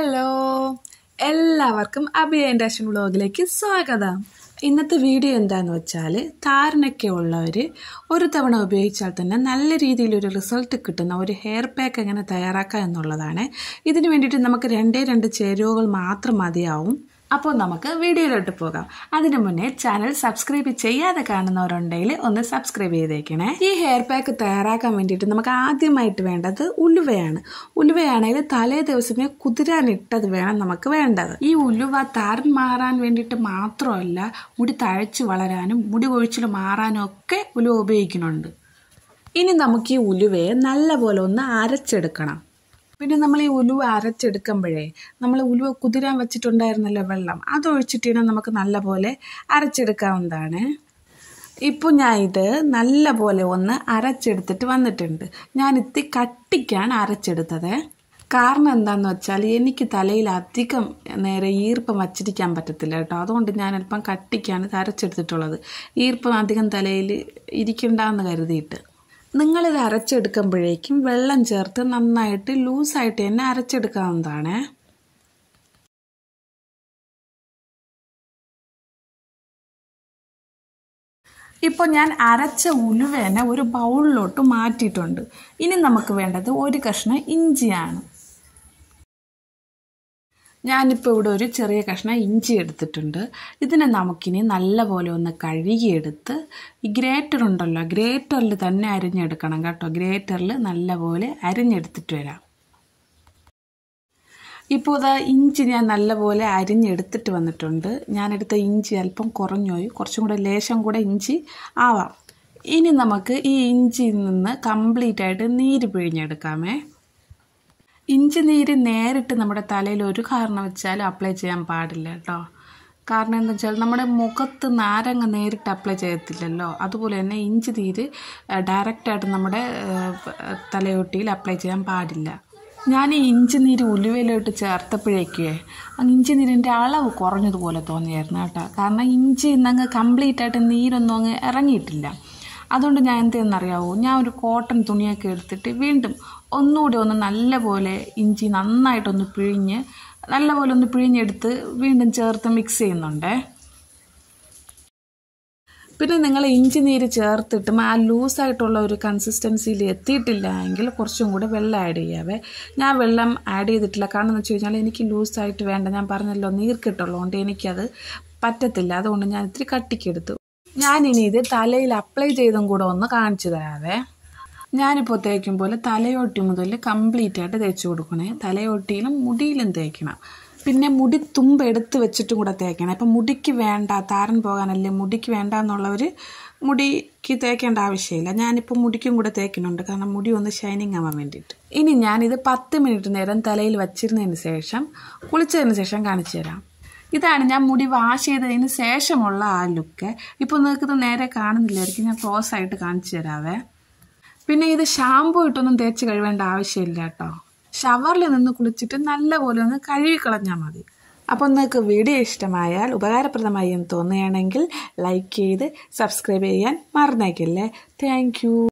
hello എല്ലാവർക്കും Abhiya industry വ്ളോഗിലേക്ക് സ്വാഗതം ഇന്നത്തെ വീഡിയോ എന്താന്ന് വെച്ചാൽ താരനൊക്കെ ഉള്ളവർ ഒരു തവണ ഉപയോഗിച്ചാൽ തന്നെ നല്ല രീതിയിലൊരു റിസൾട്ട് കിട്ടുന്ന ഒരു ഹെയർ പാക്ക് എങ്ങനെ തയ്യാറാക്കുക എന്നുള്ളതാണ് ഇതിന് വേണ്ടിയിട്ട് നമുക്ക് രണ്ടേ രണ്ട് ചേരുവകൾ മാത്രം മതിയാവും അപ്പോൾ നമുക്ക് വീഡിയോയിലോട്ട് പോകാം അതിനു മുന്നേ ചാനൽ സബ്സ്ക്രൈബ് ചെയ്യാതെ കാണുന്നവരുണ്ടെങ്കിൽ ഒന്ന് സബ്സ്ക്രൈബ് ചെയ്തേക്കണേ ഈ ഹെയർ പാക്ക് തയ്യാറാക്കാൻ വേണ്ടിയിട്ട് നമുക്ക് ആദ്യമായിട്ട് വേണ്ടത് ഉലുവയാണ് ഉലുവയാണെങ്കിൽ തലേ ദിവസമേ കുതിരാനിട്ടത് വേണം നമുക്ക് വേണ്ടത് ഈ ഉലുവ താരൻ മാറാൻ വേണ്ടിയിട്ട് മാത്രമല്ല മുടി തഴച്ച് വളരാനും മുടി കൊഴിച്ചിൽ മാറാനും ഒക്കെ ഉലുവ ഉപയോഗിക്കുന്നുണ്ട് ഇനി നമുക്ക് ഈ ഉലുവയെ നല്ലപോലെ ഒന്ന് അരച്ചെടുക്കണം പിന്നെ നമ്മൾ ഈ ഉലുവ അരച്ചെടുക്കുമ്പോഴേ നമ്മൾ ഉലുവ കുതിരാൻ വെച്ചിട്ടുണ്ടായിരുന്നല്ലോ വെള്ളം അതൊഴിച്ചിട്ട് നമുക്ക് നല്ലപോലെ അരച്ചെടുക്കാവുന്നതാണ് ഇപ്പോൾ ഞാൻ ഇത് നല്ല പോലെ ഒന്ന് അരച്ചെടുത്തിട്ട് വന്നിട്ടുണ്ട് ഞാൻ ഇത്തി കട്ടിക്കാണ് അരച്ചെടുത്തത് കാരണം എന്താണെന്ന് വെച്ചാൽ എനിക്ക് തലയിൽ അധികം നേരെ ഈർപ്പം വച്ചിരിക്കാൻ പറ്റത്തില്ല കേട്ടോ അതുകൊണ്ട് ഞാൻ അല്പം കട്ടിക്കാണ് ഇത് അരച്ചെടുത്തിട്ടുള്ളത് ഈർപ്പം അധികം തലയിൽ ഇരിക്കണ്ടെന്ന് കരുതിയിട്ട് നിങ്ങളിത് അരച്ചെടുക്കുമ്പോഴേക്കും വെള്ളം ചേർത്ത് നന്നായിട്ട് ലൂസായിട്ട് തന്നെ അരച്ചെടുക്കാവുന്നതാണ് ഇപ്പോൾ ഞാൻ അരച്ച ഉലുവേനെ ഒരു ബൗളിലോട്ട് മാറ്റിയിട്ടുണ്ട് ഇനി നമുക്ക് വേണ്ടത് ഒരു കഷ്ണം ഇഞ്ചിയാണ് ഞാനിപ്പോൾ ഇവിടെ ഒരു ചെറിയ കഷ്ണം ഇഞ്ചി എടുത്തിട്ടുണ്ട് ഇതിനെ നമുക്കിനി നല്ലപോലെ ഒന്ന് കഴുകിയെടുത്ത് ഈ ഗ്രേറ്റർ ഉണ്ടല്ലോ ഗ്രേറ്ററിൽ തന്നെ അരിഞ്ഞെടുക്കണം കേട്ടോ ഗ്രേറ്ററിൽ നല്ലപോലെ അരിഞ്ഞെടുത്തിട്ട് വരാം ഇപ്പോൾ ഇതാ ഇഞ്ചി ഞാൻ നല്ലപോലെ അരിഞ്ഞെടുത്തിട്ട് വന്നിട്ടുണ്ട് ഞാനെടുത്ത ഇഞ്ചി അല്പം കുറഞ്ഞുപോയി കുറച്ചും കൂടെ ലേശം കൂടെ ഇഞ്ചി ആവാം ഇനി നമുക്ക് ഈ ഇഞ്ചിയിൽ നിന്ന് കംപ്ലീറ്റ് ആയിട്ട് നീര് പിഴിഞ്ഞെടുക്കാമേ ഇഞ്ചി നീര് നേരിട്ട് നമ്മുടെ തലയിൽ ഒരു കാരണം വെച്ചാലും അപ്ലൈ ചെയ്യാൻ പാടില്ല കേട്ടോ കാരണം എന്താ വെച്ചാൽ നമ്മുടെ മുഖത്ത് നാരങ്ങ നേരിട്ട് അപ്ലൈ ചെയ്യത്തില്ലല്ലോ അതുപോലെ തന്നെ ഇഞ്ചി നീര് ഡയറക്റ്റായിട്ട് നമ്മുടെ തലയൊട്ടിയിൽ അപ്ലൈ ചെയ്യാൻ പാടില്ല ഞാൻ ഈ ഇഞ്ചി നീര് ഉലുവയിലോട്ട് ചേർത്തപ്പോഴേക്കേ ഇഞ്ചി നീരിൻ്റെ അളവ് കുറഞ്ഞതുപോലെ തോന്നിയായിരുന്നു കേട്ടോ കാരണം ഇഞ്ചി ഇന്നങ്ങ് കംപ്ലീറ്റ് ആയിട്ട് നീരൊന്നും അങ്ങ് ഇറങ്ങിയിട്ടില്ല അതുകൊണ്ട് ഞാൻ എന്തെന്നറിയാവോ ഞാൻ ഒരു കോട്ടൺ തുണിയൊക്കെ എടുത്തിട്ട് വീണ്ടും ഒന്നുകൂടി ഒന്ന് നല്ലപോലെ ഇഞ്ചി നന്നായിട്ടൊന്ന് പിഴിഞ്ഞ് നല്ലപോലെ ഒന്ന് പിഴിഞ്ഞെടുത്ത് വീണ്ടും ചേർത്ത് മിക്സ് ചെയ്യുന്നുണ്ടേ പിന്നെ നിങ്ങൾ ഇഞ്ചി നീര് ചേർത്തിട്ടും ആ ലൂസായിട്ടുള്ള ഒരു കൺസിസ്റ്റൻസിയിൽ എത്തിയിട്ടില്ല എങ്കിൽ കുറച്ചും കൂടെ വെള്ളം ആഡ് ചെയ്യാവേ ഞാൻ വെള്ളം ആഡ് ചെയ്തിട്ടില്ല കാരണം എന്ന് വെച്ച് കഴിഞ്ഞാൽ എനിക്ക് ലൂസായിട്ട് വേണ്ട ഞാൻ പറഞ്ഞല്ലോ നീർക്കിട്ടുള്ളതുകൊണ്ട് എനിക്കത് പറ്റത്തില്ല അതുകൊണ്ട് ഞാൻ ഇത്തിരി കട്ടിക്കെടുത്തു ഞാനിനി ഇത് തലയിൽ അപ്ലൈ ചെയ്തും കൂടെ ഒന്ന് കാണിച്ചു തരാവേ ഞാനിപ്പോൾ തേക്കും പോലെ തലയോട്ടി മുതൽ കംപ്ലീറ്റ് ആയിട്ട് തേച്ച് കൊടുക്കണേ തലയോട്ടിയിലും മുടിയിലും തേക്കണം പിന്നെ മുടി തുമ്പ് എടുത്ത് വെച്ചിട്ടും കൂടെ തേക്കണം ഇപ്പം മുടിക്ക് വേണ്ട താരൻ പോകാനല്ലേ മുടിക്ക് വേണ്ട എന്നുള്ളവർ മുടിക്ക് തേക്കേണ്ട ആവശ്യമില്ല ഞാനിപ്പോൾ മുടിക്കും കൂടെ തേക്കുന്നുണ്ട് കാരണം മുടി ഒന്ന് ഷൈനിങ് ആവാൻ വേണ്ടിയിട്ട് ഇനി ഞാനിത് പത്ത് മിനിറ്റ് നേരം തലയിൽ വച്ചിരുന്നതിന് ശേഷം കുളിച്ചതിന് ശേഷം കാണിച്ചു തരാം ഇതാണ് ഞാൻ മുടി വാഷ് ചെയ്തതിന് ശേഷമുള്ള ആ ലുക്ക് ഇപ്പോൾ നിങ്ങൾക്ക് ഇത് നേരെ കാണുന്നില്ലായിരിക്കും ഞാൻ ക്ലോസ് ആയിട്ട് കാണിച്ചു തരാവേ പിന്നെ ഇത് ഷാമ്പു ഇട്ടൊന്നും തേച്ച് കഴുകേണ്ട ആവശ്യമില്ല കേട്ടോ ഷവറിൽ നിന്ന് കുളിച്ചിട്ട് നല്ലപോലെ ഒന്ന് കഴുകി കളഞ്ഞാൽ മതി അപ്പോൾ നിങ്ങൾക്ക് വീഡിയോ ഇഷ്ടമായാൽ ഉപകാരപ്രദമായി എന്ന് തോന്നുകയാണെങ്കിൽ ലൈക്ക് ചെയ്ത് സബ്സ്ക്രൈബ് ചെയ്യാൻ മറന്നേക്കില്ലേ താങ്ക്